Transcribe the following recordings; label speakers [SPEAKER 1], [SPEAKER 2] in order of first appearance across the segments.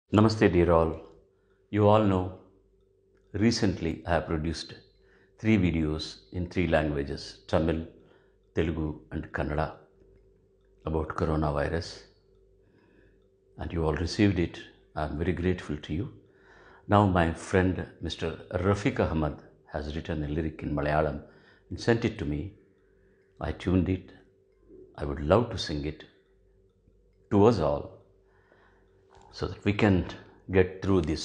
[SPEAKER 1] Namaste, dear all. You all know recently I have produced three videos in three languages Tamil, Telugu, and Kannada about coronavirus. And you all received it. I am very grateful to you. Now, my friend Mr. Rafiq Ahmad has written a lyric in Malayalam and sent it to me. I tuned it. I would love to sing it to us all so that we can get through this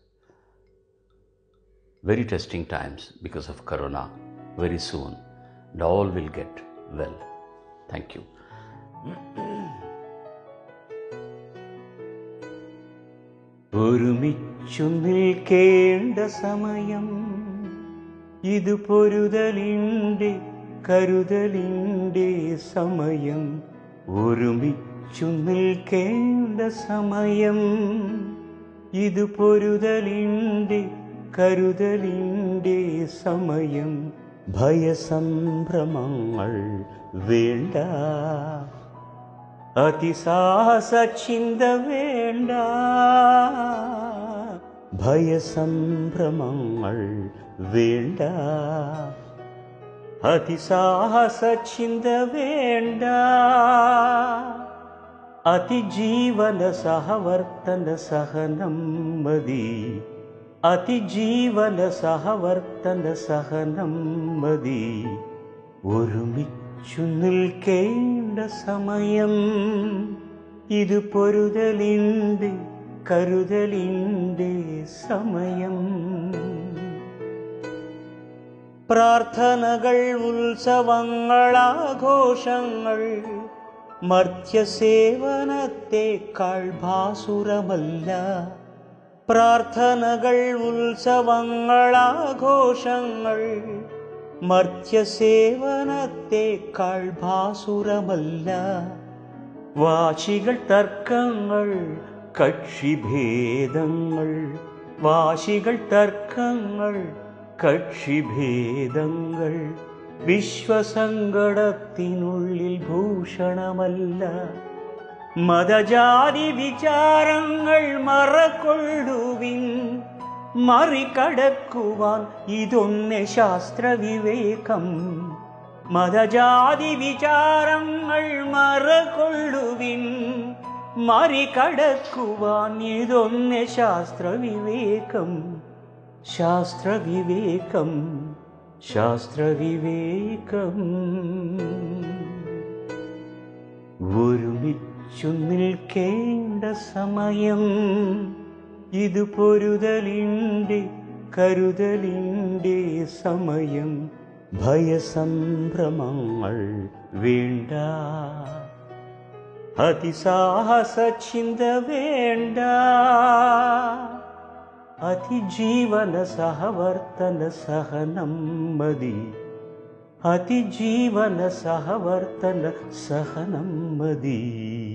[SPEAKER 1] very testing times because of corona very soon and all will get well thank you ഒരുമിച്ചു നിൽക്കേണ്ട സമയം ഇത് പൊരുതലിൻ്റെ കരുതലിൻ്റെ സമയം ഒരുമിച്ചു നിൽക്കേണ്ട സമയം ഇത് പൊരുതലിൻ്റെ കരുതലിൻ്റെ സമയം ഭയസംഭ്രമങ്ങൾ വേണ്ട അതിസാഹസ ചിന്ത വേണ്ട ഭയസംഭ്രമങ്ങൾ വേണ്ട അതിസാഹസ ചിന്ത വേണ്ട അതിജീവന സഹവർത്തന സഹനം മതി അതിജീവന സഹവർത്തന സഹനം മതി ഒരുമിച്ചു നിൽക്കേണ്ട സമയം ഇത് പൊരുതലിൻ്റെ കരുതലിൻ്റെ സമയം പ്രാർത്ഥനകൾ ഉത്സവങ്ങൾ ആഘോഷങ്ങൾ മർത്യസേവനത്തെക്കാൾ ഭാസുരമല്ല പ്രാർത്ഥനകൾ ഉത്സവങ്ങൾ ആഘോഷങ്ങൾ മർത്യസേവനത്തെക്കാൾ ഭാസുരമല്ല വാശികൾ തർക്കങ്ങൾ കക്ഷിഭേദങ്ങൾ വാശികൾ തർക്കങ്ങൾ കക്ഷിഭേദങ്ങൾ വിശ്വസങ്കടത്തിനുള്ളിൽ ഭൂഷണമല്ല മതജാതി വിചാരങ്ങൾ മറക്കൊള്ളുവിൻ മറികടക്കുവാൻ ഇതൊന്നെ ശാസ്ത്രവിവേകം മതജാതി വിചാരങ്ങൾ മറകൊള്ളുവിൻ മറികടക്കുവാൻ ഇതൊന്നെ ശാസ്ത്രവിവേകം ശാസ്ത്രവിവേകം ശാസ്ത്രവിവേകം ഒരുമിച്ചു നിൽക്കേണ്ട സമയം ഇത് പൊരുതലിൻ്റെ കരുതലിൻ്റെ സമയം ഭയസംഭ്രമങ്ങൾ വേണ്ട അതിസാഹസ ചിന്ത വേണ്ട അതിജീവന സഹവർത്തന സഹനം മതി അതിജീവന സഹവർത്തന സഹനം മതി